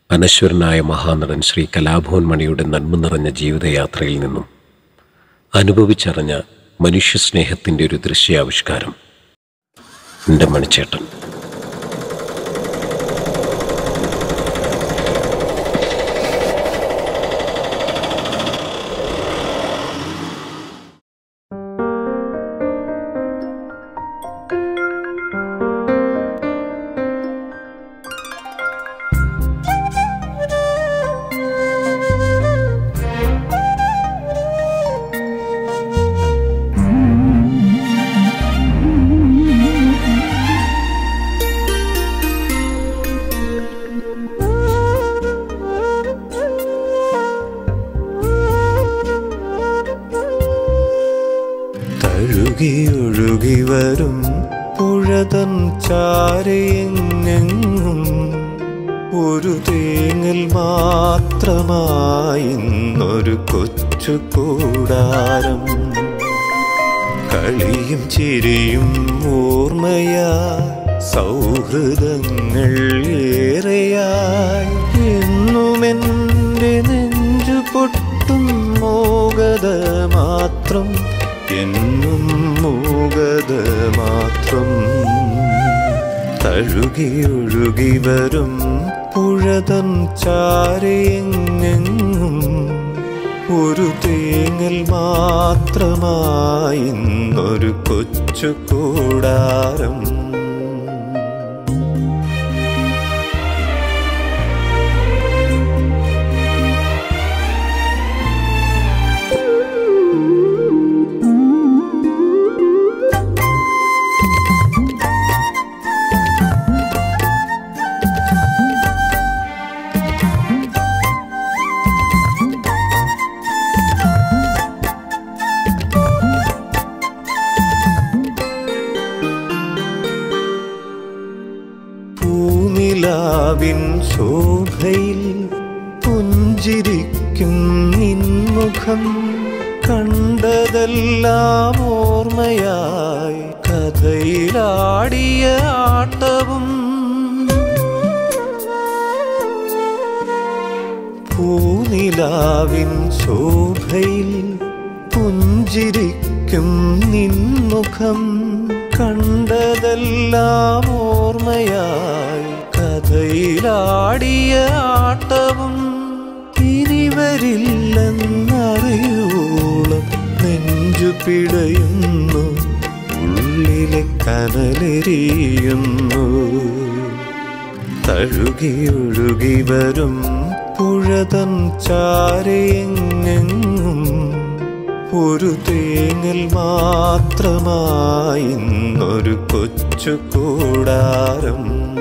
അനശ്വരനായ മഹാനടൻ ശ്രീ കലാഭവൻ മണിയുടെ നന്മ നിറഞ്ഞ ജീവിതയാത്രയിൽ നിന്നും അനുഭവിച്ചറിഞ്ഞ മനുഷ്യസ്നേഹത്തിൻ്റെ ഒരു ദൃശ്യാവിഷ്കാരം എൻ്റെ മണിച്ചേട്ടൻ തഴുകിയൊഴുകി വരും പുഴതൻ ചാരയെങ്ങെങ്ങും ഒരു തേങ്ങൽ മാത്രമായി ഇന്നൊരു കൊച്ചു കൂടാരം കളിയും ചിരിയും ഓർമ്മയാ സൗഹൃദങ്ങൾ ഏറെയായി എന്നുമെൻ്റെ നെഞ്ചു പൊട്ടും മോകത മാത്രം എന്നും മൂകത മാത്രം തഴുകിയൊഴുകി വരും പുഴതൻ ചാരയെങ്ങെങ്ങും ഒരു തേങ്ങൽ മാത്രമായി ഇന്നൊരു കൊച്ചു കൂടാരം പൂനിലാവിൻ ശോഭയിൽ പുഞ്ചിരിക്കും നിൻമുഖം കണ്ടതെല്ലാം ഓർമ്മയായി കഥയിലാടിയ ആട്ടവും പൂനിലാവിൻ ശോഭയിൽ പുഞ്ചിരിക്കും നിൻമുഖം കണ്ടതെല്ലാം ഓർമ്മയായി കഥയിലാടിയ ആട്ടവും ഇനി വരില്ലെന്നറിയൂളം നെഞ്ചു പിടയുന്നു ഉള്ളിലെ കനലെരിയുന്നു തഴുകിയൊഴുകി വരും പുഴതൻ ചാരയെങ്ങെങ്ങും ഒരു തേങ്ങൽ മാത്രമായി ഇന്നൊരു കൊച്ചു കൂടാരം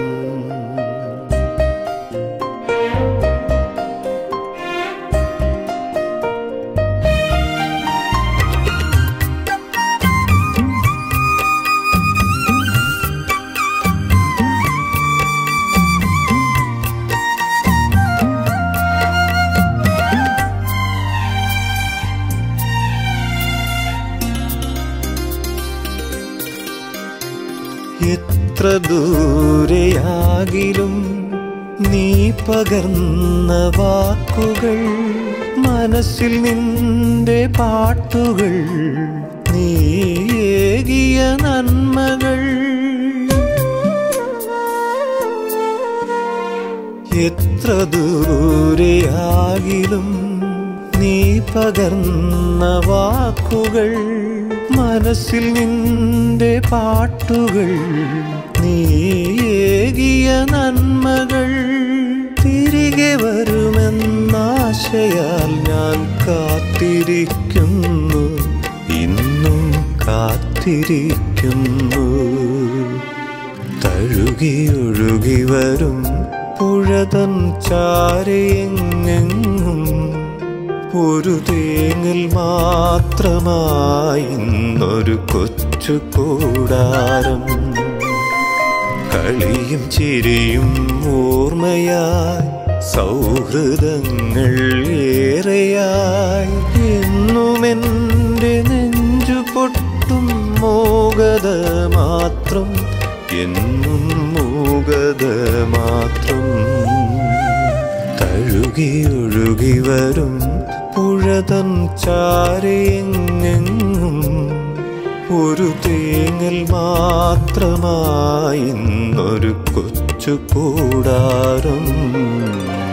എത്ര ദൂരെയാകിലും നീ പകർന്ന വാക്കുകൾ മനസ്സിൽ നിന്റെ പാട്ടുകൾ നീ ഏകിയ നന്മകൾ എത്ര ദൂരെയാകിലും നീ പകർന്ന വാക്കുകൾ മനസ്സിൽ നിന്റെ പാട്ടുകൾ നീ ഏകിയ നന്മകൾ തിരികെ വരുമെന്നാശയാൽ ഞാൻ കാത്തിരിക്കുന്നു ഇന്നും കാത്തിരിക്കുന്നു തഴുകിയൊഴുകി വരും പുഴതൻ ചാരയെങ്ങെങ്ങും ഒരു തേങ്ങൽ മാത്രമായി ഇന്നൊരു കൊച്ചു കൂടാരം കളിയും ചിരിയും ഓർമ്മയായി സൗഹൃദങ്ങൾ ഏറെയായി എന്നുമെൻ്റെ നെഞ്ചു പൊട്ടും മോകത മാത്രം എന്നും മൂകത മാത്രം തഴുകി ഒഴുകി വരും പുഴതൻ ചാരയെങ്ങെങ്ങും ഒരു തേങ്ങൽ മാത്രമായി ഇന്നൊരു കൊച്ചു കൂടാരം